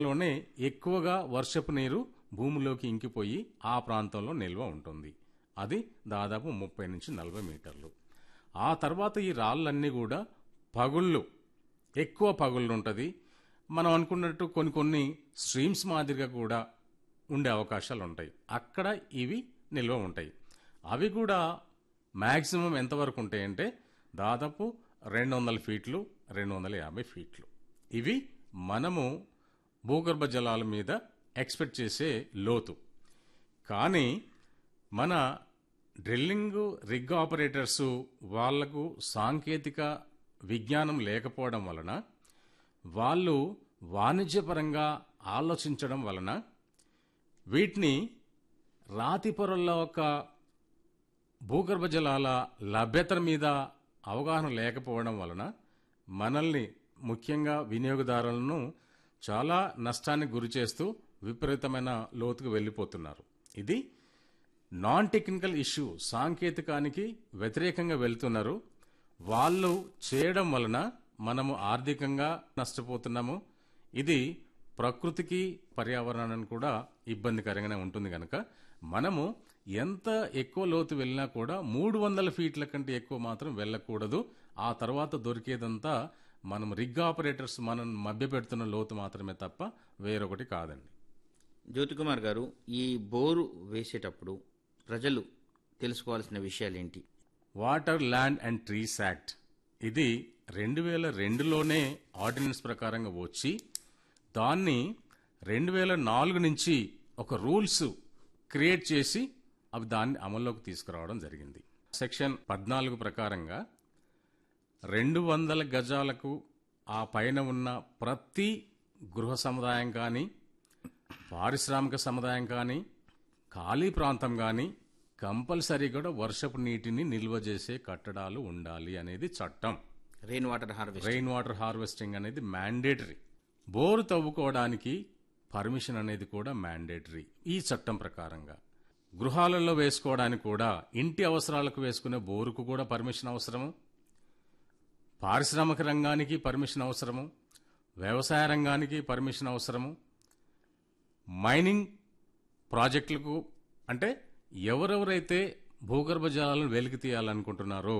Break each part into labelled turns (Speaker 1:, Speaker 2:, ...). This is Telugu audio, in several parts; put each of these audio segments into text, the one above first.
Speaker 1: లోనే ఎక్కువగా వర్షపు నీరు భూమిలోకి ఇంకిపోయి ఆ ప్రాంతంలో నిల్వ ఉంటుంది అది దాదాపు ముప్పై నుంచి నలభై మీటర్లు ఆ తర్వాత ఈ రాళ్ళన్నీ కూడా పగుళ్ళు ఎక్కువ పగుళ్ళు ఉంటుంది మనం అనుకున్నట్టు కొన్ని కొన్ని స్ట్రీమ్స్ మాదిరిగా కూడా ఉండే అవకాశాలు ఉంటాయి అక్కడ ఇవి నిల్వ ఉంటాయి అవి కూడా మ్యాక్సిమం ఎంతవరకు ఉంటాయంటే దాదాపు రెండు వందల ఫీట్లు రెండు వందల యాభై ఫీట్లు ఇవి మనము భూగర్భ జలాల మీద ఎక్స్పెక్ట్ చేసే లోతు కానీ మన డ్రిల్లింగ్ రిగ్ ఆపరేటర్స్ వాళ్లకు సాంకేతిక విజ్ఞానం లేకపోవడం వలన వాళ్ళు వాణిజ్యపరంగా ఆలోచించడం వలన వీటిని రాతి పొరల్లో ఒక భూగర్భ జలాల లభ్యత మీద అవగాహన లేకపోవడం వలన మనల్ని ముఖ్యంగా వినియోగదారులను చాలా నష్టానికి గురి చేస్తూ విపరీతమైన లోతుకు వెళ్ళిపోతున్నారు ఇది నాన్ టెక్నికల్ ఇష్యూ సాంకేతికానికి వ్యతిరేకంగా వెళ్తున్నారు వాళ్ళు చేయడం వలన మనము ఆర్థికంగా నష్టపోతున్నాము ఇది ప్రకృతికి పర్యావరణానికి కూడా ఇబ్బందికరంగానే ఉంటుంది కనుక మనము ఎంత ఎక్కువ లోతు వెళ్ళినా కూడా మూడు వందల ఫీట్ల కంటే ఎక్కువ మాత్రం వెళ్ళకూడదు ఆ తర్వాత దొరికేదంతా మనం రిగ్ ఆపరేటర్స్ మనం మభ్యపెడుతున్న లోతు మాత్రమే తప్ప వేరొకటి కాదండి
Speaker 2: జ్యోతికుమార్ గారు ఈ బోరు వేసేటప్పుడు ప్రజలు తెలుసుకోవాల్సిన విషయాలేంటి
Speaker 1: water land and trees act ఇది రెండు వేల రెండులోనే ఆర్డినెన్స్ ప్రకారంగా వచ్చి దాన్ని రెండు వేల నాలుగు నుంచి ఒక రూల్స్ క్రియేట్ చేసి అవి దాన్ని అమల్లోకి తీసుకురావడం జరిగింది సెక్షన్ పద్నాలుగు ప్రకారంగా రెండు వందల గజాలకు ఆ పైన ఉన్న ప్రతి గృహ సముదాయం కానీ పారిశ్రామిక సముదాయం కానీ ఖాళీ ప్రాంతం కానీ కంపల్సరీ కూడా వర్షపు నీటిని నిల్వ చేసే కట్టడాలు ఉండాలి అనేది చట్టం
Speaker 2: rain water harvest
Speaker 1: rain water harvesting అనేది మ్యాండేటరీ బోరు తవ్వుకోవడానికి పర్మిషన్ అనేది కూడా మ్యాండేటరీ ఈ చట్టం ప్రకారంగా గృహాలలో వేసుకోవడానికి కూడా ఇంటి అవసరాలకు వేసుకునే బోరుకు కూడా పర్మిషన్ అవసరము పారిశ్రామిక రంగానికి పర్మిషన్ అవసరము వ్యవసాయ రంగానికి పర్మిషన్ అవసరము మైనింగ్ ప్రాజెక్టులకు అంటే ఎవరెవరైతే భూగర్భ జలాలను వెలికి తీయాలనుకుంటున్నారో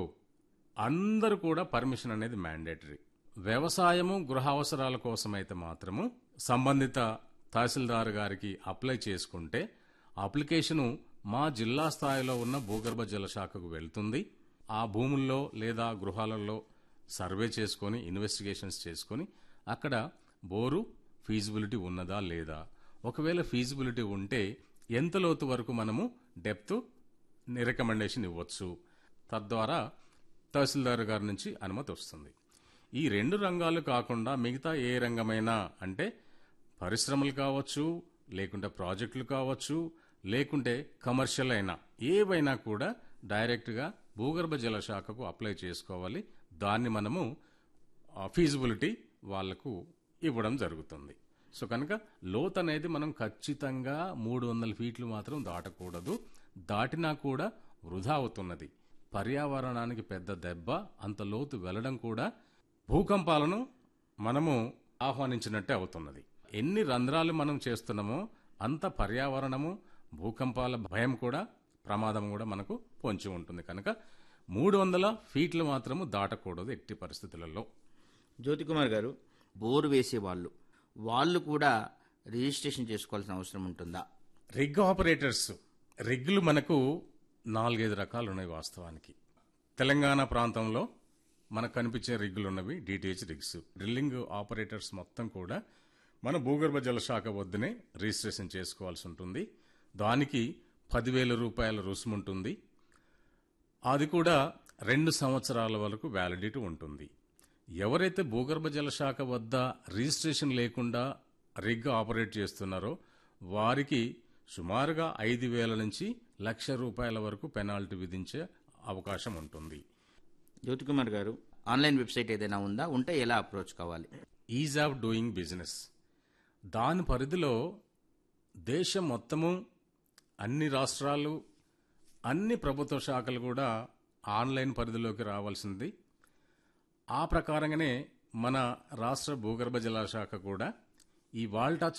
Speaker 1: అందరూ కూడా పర్మిషన్ అనేది మ్యాండేటరీ వ్యవసాయము గృహ అవసరాల కోసమైతే మాత్రము సంబంధిత తహసీల్దార్ గారికి అప్లై చేసుకుంటే అప్లికేషను మా జిల్లా స్థాయిలో ఉన్న భూగర్భ జల శాఖకు వెళ్తుంది ఆ భూముల్లో లేదా గృహాలలో సర్వే చేసుకొని ఇన్వెస్టిగేషన్స్ చేసుకొని అక్కడ బోరు ఫీజిబిలిటీ ఉన్నదా లేదా ఒకవేళ ఫీజిబిలిటీ ఉంటే ఎంత లోతు వరకు మనము డెప్త్ రికమెండేషన్ ఇవ్వచ్చు తద్వారా తహసీల్దార్ గారి నుంచి అనుమతి వస్తుంది ఈ రెండు రంగాలు కాకుండా మిగతా ఏ రంగమైనా అంటే పరిశ్రమలు కావచ్చు లేకుంటే ప్రాజెక్టులు కావచ్చు లేకుంటే కమర్షియల్ అయినా ఏవైనా కూడా డైరెక్ట్గా భూగర్భ జల శాఖకు అప్లై చేసుకోవాలి దాన్ని మనము ఫీజిబిలిటీ వాళ్లకు ఇవ్వడం జరుగుతుంది సో కనుక లోత్ అనేది మనం ఖచ్చితంగా మూడు వందల ఫీట్లు మాత్రం దాటకూడదు దాటినా కూడా వృధా అవుతున్నది పర్యావరణానికి పెద్ద దెబ్బ అంత లోతు వెళ్ళడం కూడా భూకంపాలను మనము ఆహ్వానించినట్టే అవుతున్నది ఎన్ని రంధ్రాలు మనం చేస్తున్నామో అంత పర్యావరణము భూకంపాల భయం కూడా ప్రమాదం కూడా మనకు పొంచి ఉంటుంది కనుక మూడు వందల ఫీట్లు మాత్రము దాటకూడదు ఎట్టి పరిస్థితులలో
Speaker 2: జ్యోతికుమార్ గారు బోరు వేసే వాళ్ళు వాళ్ళు కూడా రిజిస్ట్రేషన్ చేసుకోవాల్సిన అవసరం ఉంటుందా
Speaker 1: రిగ్ ఆపరేటర్స్ రిగ్లు మనకు నాలుగైదు రకాలు ఉన్నాయి వాస్తవానికి తెలంగాణ ప్రాంతంలో మనకు కనిపించే రిగ్గులు ఉన్నవి డిటిహెచ్ రిగ్స్ డ్రిల్లింగ్ ఆపరేటర్స్ మొత్తం కూడా మన భూగర్భ జల శాఖ వద్దనే రిజిస్ట్రేషన్ చేసుకోవాల్సి ఉంటుంది దానికి పదివేల రూపాయల రుసుము ఉంటుంది అది కూడా రెండు సంవత్సరాల వరకు వ్యాలిడిటీ ఉంటుంది ఎవరైతే భూగర్భ జల శాఖ వద్ద రిజిస్ట్రేషన్ లేకుండా రిగ్ ఆపరేట్ చేస్తున్నారో వారికి సుమారుగా ఐదు వేల నుంచి లక్ష రూపాయల వరకు పెనాల్టీ విధించే అవకాశం ఉంటుంది
Speaker 2: జ్యోతికుమార్ గారు ఆన్లైన్ వెబ్సైట్ ఏదైనా ఉందా ఉంటే ఎలా అప్రోచ్ కావాలి
Speaker 1: ఈజ్ ఆఫ్ డూయింగ్ బిజినెస్ దాని పరిధిలో దేశం మొత్తము అన్ని రాష్ట్రాలు అన్ని ప్రభుత్వ శాఖలు కూడా ఆన్లైన్ పరిధిలోకి రావాల్సింది ఆ ప్రకారంగానే మన రాష్ట్ర భూగర్భ జల శాఖ కూడా ఈ వాల్టా